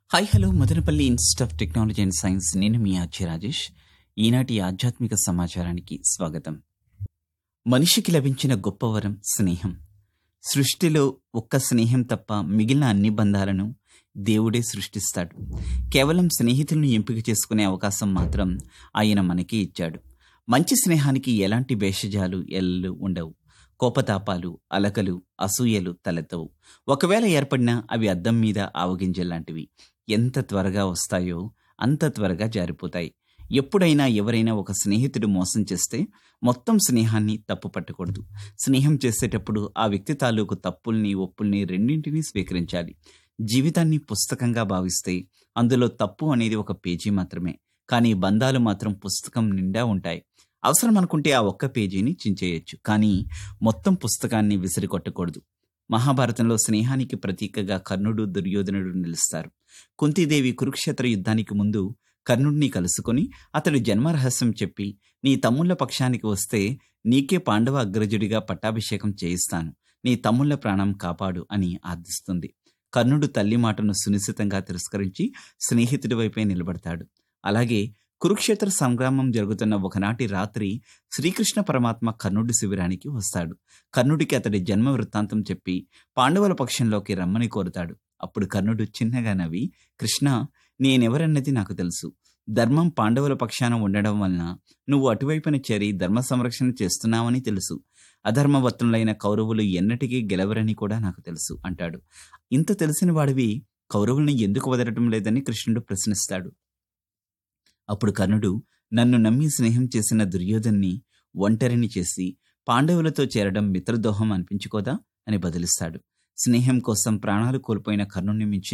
hi hello Madanapalle institute of technology and science నేను మీ RJ Rajesh ఈనాటి ఆధ్యాత్మిక సమాచారానికి స్వాగతం మనిషికి లభించిన గొప్ప వరం స్నేహం సృష్టిలో ఒక్క స్నేహం తప్ప మిగిలిన అన్ని బంధాలను దేవుడే సృష్టిస్తాడు కేవలం స్నేహితులను ఎంపిక చేసుకునే అవకాశం మాత్రం ఆయన మనకి ఇచ్చాడు మంచి స్నేహానికి ఎలాంటి భేషజాలు ఎల్లు ఉండవు కోపతాపాలు అలకలు అసూయలు తలెత్తవు ఒకవేళ ఏర్పడినా అవి అద్దం మీద ఆవగింజల్లాంటివి ఎంత త్వరగా వస్తాయో అంత త్వరగా జారిపోతాయి ఎప్పుడైనా ఎవరైనా ఒక స్నేహితుడు మోసం చేస్తే మొత్తం స్నేహాన్ని తప్పు పట్టకూడదు స్నేహం చేసేటప్పుడు ఆ వ్యక్తి తాలూకు తప్పుల్ని ఒప్పుల్ని రెండింటినీ స్వీకరించాలి జీవితాన్ని పుస్తకంగా భావిస్తే అందులో తప్పు అనేది ఒక పేజీ మాత్రమే కానీ బంధాలు మాత్రం పుస్తకం నిండా ఉంటాయి అవసరం అనుకుంటే ఆ ఒక్క పేజీని చించేయచ్చు కానీ మొత్తం పుస్తకాన్ని విసిరికొట్టకూడదు మహాభారతంలో స్నేహానికి ప్రతీకగా కర్ణుడు దుర్యోధనుడు నిలుస్తారు కుంతీదేవి కురుక్షేత్ర యుద్ధానికి ముందు కర్ణుడిని కలుసుకొని అతడి జన్మరహస్యం చెప్పి నీ తమ్ముళ్ళ పక్షానికి వస్తే నీకే పాండవ అగ్రజుడిగా పట్టాభిషేకం చేయిస్తాను నీ తమ్ముళ్ళ ప్రాణం కాపాడు అని ఆర్థిస్తుంది కర్ణుడు తల్లి మాటను సునిశ్చితంగా తిరస్కరించి స్నేహితుడి వైపే నిలబడతాడు అలాగే కురుక్షేత్ర సంగ్రామం జరుగుతున్న ఒకనాటి రాత్రి శ్రీకృష్ణ పరమాత్మ కర్ణుడి శిబిరానికి వస్తాడు కర్ణుడికి అతడి జన్మ వృత్తాంతం చెప్పి పాండవుల పక్షంలోకి రమ్మని కోరుతాడు అప్పుడు కర్ణుడు చిన్నగా నవ్వి కృష్ణ నేనెవరన్నది నాకు తెలుసు ధర్మం పాండవుల పక్షాన ఉండడం వలన నువ్వు అటువైపున చేరి ధర్మ సంరక్షణ చేస్తున్నావని తెలుసు అధర్మవత్తులైన కౌరవులు ఎన్నటికీ గెలవరని కూడా నాకు తెలుసు అంటాడు ఇంత తెలిసిన వాడివి కౌరవుల్ని ఎందుకు వదలటం లేదని కృష్ణుడు ప్రశ్నిస్తాడు అప్పుడు కర్ణుడు నన్ను నమ్మి స్నేహం చేసిన దుర్యోధన్ని ఒంటరిని చేసి పాండవులతో చేరడం మిత్రదోహం అనిపించుకోదా అని బదిలిస్తాడు స్నేహం కోసం ప్రాణాలు కోల్పోయిన కర్ణుని మించిన